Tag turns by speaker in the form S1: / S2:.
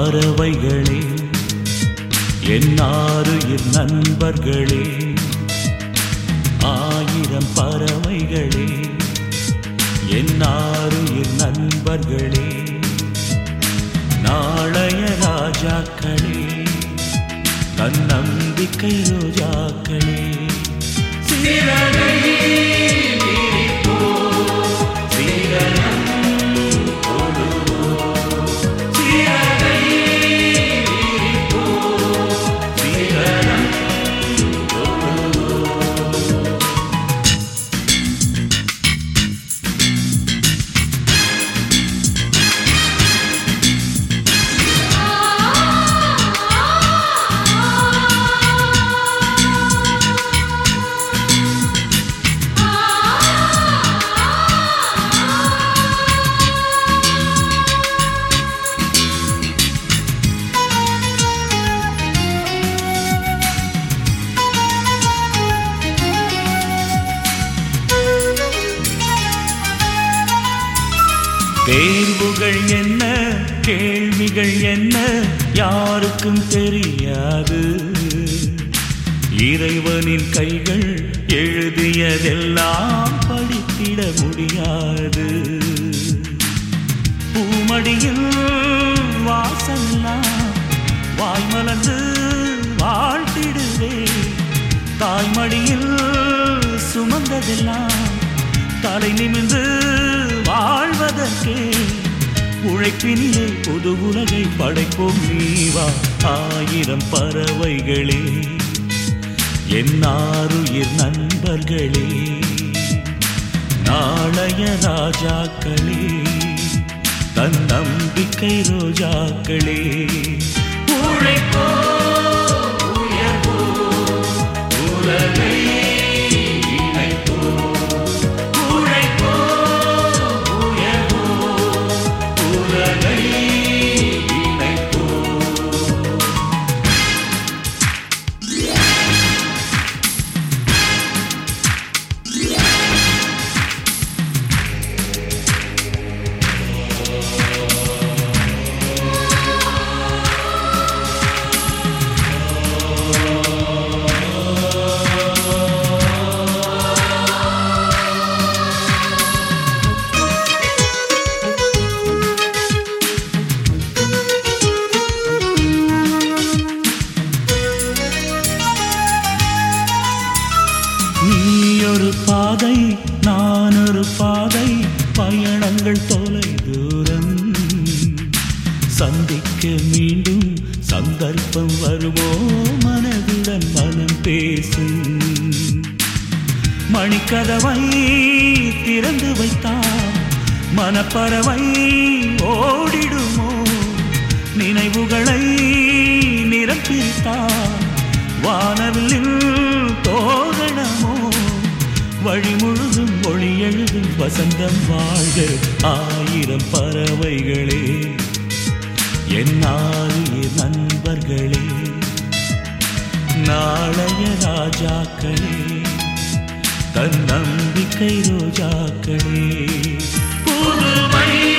S1: பறவைகளே என்னாருயிர் நண்பர்களே ஆயிரம் பறவைகளே என்னாருயிர் நண்பர்களே நாளைய ராஜாக்களே தன்னம்பிக்கை ரோஜாக்களே சீரனை விரிப்போம், சீரனம் தொடுவோம். சீரனை விரிப்போம், சீரனம் தொடுவோம். தேர்வுகள் என்ன கேள்விகள் என்ன யாருக்கும் தெரியாது இறைவனின் கைகள் எழுதியதெல்லாம் படித்திட முடியாது பூமடியில் வாசல்லாம் வாய்மலர்ந்து வாழ்த்திடுவே தாய்மடியில் சுமந்ததெல்லாம் தலை நிமிர்ந்து வாழ்வதற்கே உழைப்பினிலே புது உலகை படைப்போம் நீவா ஆயிரம் பறவைகளே என்னாருயிர் நண்பர்களே நாளைய ராஜாக்களே தன் நம்பிக்கை ரோஜாக்களே உழைப்போ உயர்வோ உலகை இணைப்போ உழைப்போ உயர்வோ உலகை இணைப்போ நீயொரு பாதை நான் ஒரு பாதை பயணங்கள் தொலை தூரம் சந்திக்க மீண்டும் சந்தர்ப்பம் வருமோ மனதுடன் மனம் பேசும் மணிக்கதவை திறந்து வைத்தால் மனப்பறவை ஓடிடுமோ நினைவுகளை நிரப்பித்தால் வானவில்லில் தோரணமோ வழி முழுதும் ஒளி எழுதும் வசந்தம் வாழ்க ஆயிரம் பறவைகளே என்னாலிய நண்பர்களே நாளைய ராஜாக்களே தன் நம்பிக்கை ரோஜாக்களே புதுமை